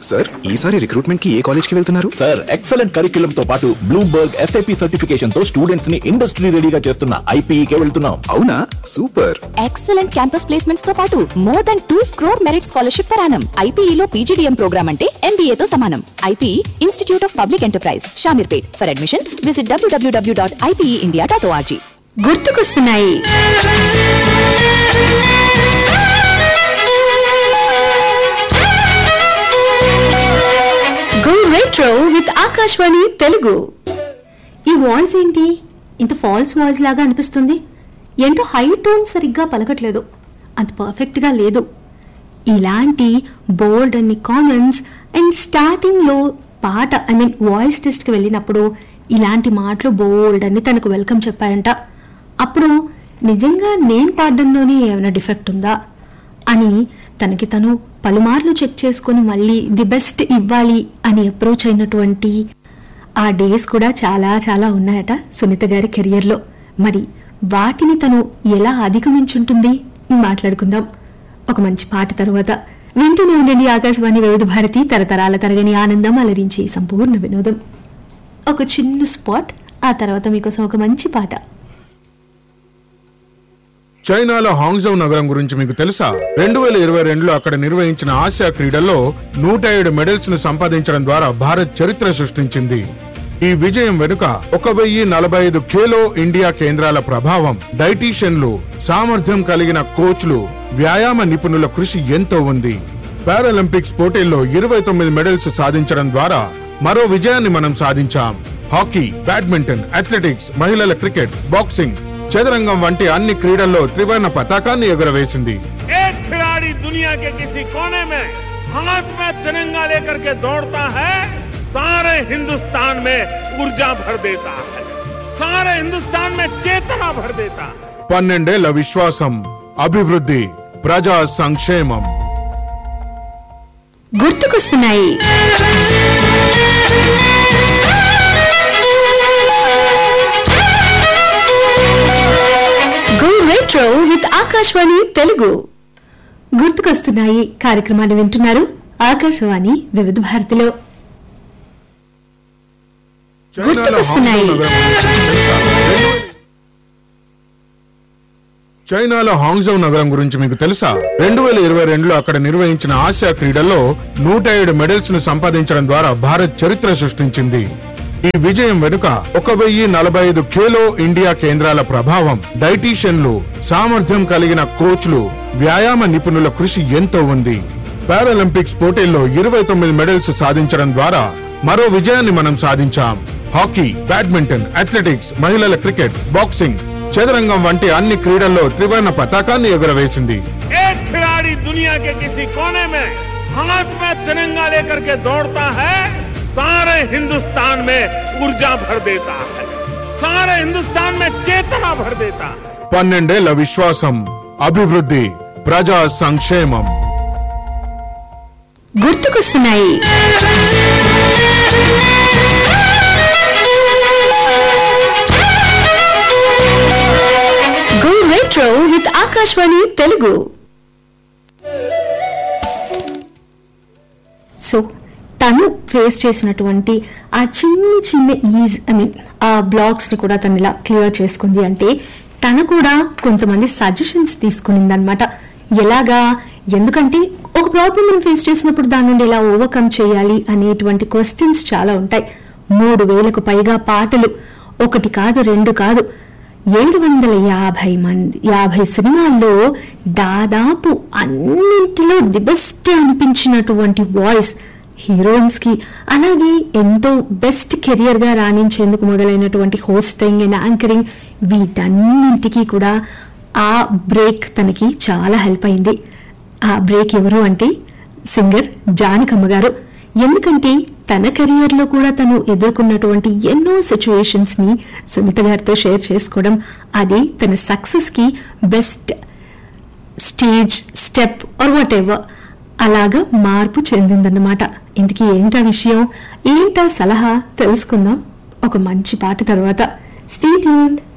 Sir ఈసారి recruitment కి ఏ college కి వెళ్తున్నారు సార్ ఎక్సలెంట్ కరిక్యులం తో పాటు బ్లూంబర్గ్ ఎస్ఐపి సర్టిఫికేషన్ తో స్టూడెంట్స్ ని ఇండస్ట్రీ రెడీగా చేస్తున్న ఐపీఈకే వెళ్తున్నాం అవునా సూపర్ ఎక్సలెంట్ క్యాంపస్ ప్లేస్మెంట్స్ తో పాటు more than two crore merit scholarship పరానం ఐపీఈలో పీజీడీఎం ప్రోగ్రామ్ అంటే ఎంబీఏ తో సమానం IPE institute of public enterprise Shamirpet for admission visit W W W dot IPE India dot O R G గుర్తుకొస్తున్నాయి go retro with Akashvani Telugu ఈ వాయిస్ ఏంటి ఇంత ఫాల్స్ వాయిస్ లాగా అనిపిస్తుంది ఏంటో హై టోన్ సరిగ్గా పలకట్లేదు అంత పర్ఫెక్ట్ గా లేదు ఇలాంటి బోల్డ్ అన్ని కామెంట్స్ అండ్ స్టార్టింగ్ లో పాట ఐ మీన్ వాయిస్ టెస్ట్ కి వెళ్ళినప్పుడు ఇలాంటి మాటలు బోల్డ్ అని తనకు వెల్కమ్ చెప్పాయంట అప్పుడు నిజంగా నేను పాడడంలోనే ఏమైనా డిఫెక్ట్ ఉందా అని తనకి తను పలుమార్లు చెక్ చేసుకొని మళ్ళీ ది బెస్ట్ ఇవ్వాలి అని అప్రోచ్ అయినటువంటి ఆ డేస్ కూడా చాలా చాలా ఉన్నాయట సునీత గారి కెరియర్లో మరి వాటిని తను ఎలా అధిగమించుంటుంది మాట్లాడుకుందాం ఒక మంచి పాట తర్వాత వింటూనే ఉండండి ఆకాశవాణి వివిధ భారతి తరతరాల తరగని ఆనందం అలరించి సంపూర్ణ వినోదం ఒక చిన్న స్పాట్ ఆ తర్వాత మీకోసం ఒక మంచి పాట చైనాలో హాంగ్జౌ నగరం గురించి మీకు తెలుసా రెండు వేల ఇరవై రెండులో అక్కడ నిర్వహించిన ఆసియా క్రీడల్లో నూట ఏడు మెడల్స్ ను సంపాదించడం ద్వారా భారత్ చరిత్ర సృష్టించింది ఈ విజయం వెనుక ఒక వెయ్యి నలభై ఐదు ఖేలో ఇండియా కేంద్రాల ప్రభావం డైటీషియన్లు సామర్థ్యం కలిగిన కోచ్లు వ్యాయామ నిపుణుల కృషి ఎంతో ఉంది పారాలింపిక్స్ పోటీల్లో ఇరవై తొమ్మిది మెడల్స్ సాధించడం ద్వారా మరో విజయాన్ని మనం సాధించాం హాకీ బ్యాడ్మింటన్ అథ్లెటిక్స్ మహిళల క్రికెట్ బాక్సింగ్ చదరంగం వంటి అన్ని క్రీడల్లో త్రివర్ణ పతాకాన్ని ఎగురవేసింది एक खिलाड़ी दुनिया के किसी कोने में हाथ में तिरंगा लेकर के दौड़ता है सारे हिंदुस्तान में ऊर्जा भर देता है सारे हिंदुस्तान में चेतना भर देता है పన్నెండేళ్ల విశ్వాసం అభివృద్ధి ప్రజా సంక్షేమం గుర్తుకొస్తున్నాయి go retro with Akashvani Telugu గుర్తుకొస్తున్నాయి కార్యక్రమాన్ని వింటున్నారు ఆకాశవాణి వివిధ భారతిలో చైనాలో హాంగ్జౌ నగరం గురించి మీకు తెలుసా? చైనాలో హాంగ్జౌ నగరం గురించి మీకు తెలుసా రెండు వేల ఇరవై రెండులో అక్కడ నిర్వహించిన ఆసియా క్రీడల్లో నూట ఏడు మెడల్స్ ను సంపాదించడం ద్వారా భారత్ చరిత్ర సృష్టించింది ఈ విజయం వెనుక ఒక వెయ్యి నలభై ఐదు ఖేలో ఇండియా కేంద్రాల ప్రభావం డైటీషియన్లు సామర్థ్యం కలిగిన కోచ్లు వ్యాయామ నిపుణుల కృషి ఎంతో ఉంది పారాలింపిక్స్ పోటీల్లో ఇరవై తొమ్మిది మెడల్స్ సాధించడం ద్వారా మరో విజయాన్ని మనం సాధించాం హాకీ బ్యాడ్మింటన్ అథ్లెటిక్స్ మహిళల క్రికెట్ బాక్సింగ్ చదరంగం వంటి అన్ని క్రీడల్లో త్రివర్ణ పతాకాన్ని ఎగురవేసింది एक खिलाड़ी दुनिया के किसी कोने में हाथ में तिरंगा लेकर के दौड़ता है सारे हिंदुस्तान में ऊर्जा भर देता है सारे हिंदुस्तान में चेतना भर देता है పన్నెండేళ్ల విశ్వాసం అభివృద్ధి ప్రజా సంక్షేమం గుర్తుకొస్తున్నాయి go retro with Akashvani Telugu so తను ఫేస్ చేసినటువంటి ఆ చిన్న చిన్న ఈజ్ ఐ మీన్ ఆ బ్లాగ్స్ ని కూడా తను ఇలా క్లియర్ చేసుకుంది అంటే తను కూడా కొంతమంది సజెషన్స్ తీసుకునిందనమాట ఎలాగా ఎందుకంటే ఒక ప్రాబ్లం మనం ఫేస్ చేసినప్పుడు దాని నుండి ఎలా ఓవర్కమ్ చేయాలి అనేటువంటి క్వశ్చన్స్ చాలా ఉంటాయి మూడు వేలకు పైగా పాటలు ఒకటి కాదు రెండు కాదు ఏడు వందల యాభై మంది యాభై సినిమాల్లో దాదాపు అన్నింటిలో ది బెస్ట్ అనిపించినటువంటి వాయిస్ హీరోయిన్స్ కి అలాగే ఎంతో బెస్ట్ కెరియర్ గా రాణించేందుకు మొదలైనటువంటి హోస్టింగ్ అండ్ యాంకరింగ్ వీటన్నింటికి కూడా ఆ బ్రేక్ తనకి చాలా హెల్ప్ అయింది ఆ బ్రేక్ ఎవరు అంటే సింగర్ జానకమ్మ గారు ఎందుకంటే తన కెరియర్ లో కూడా తను ఎదుర్కొన్నటువంటి ఎన్నో సిచ్యువేషన్స్ ని సునీత గారితో షేర్ చేసుకోవడం అది తన సక్సెస్ కి best stage step or whatever అలాగా మార్పు చెందిందన్నమాట ఇందుకే ఏంటా విషయం ఏంటా సలహా తెలుసుకుందాం ఒక మంచి పాట తర్వాత స్టే ట్యూన్డ్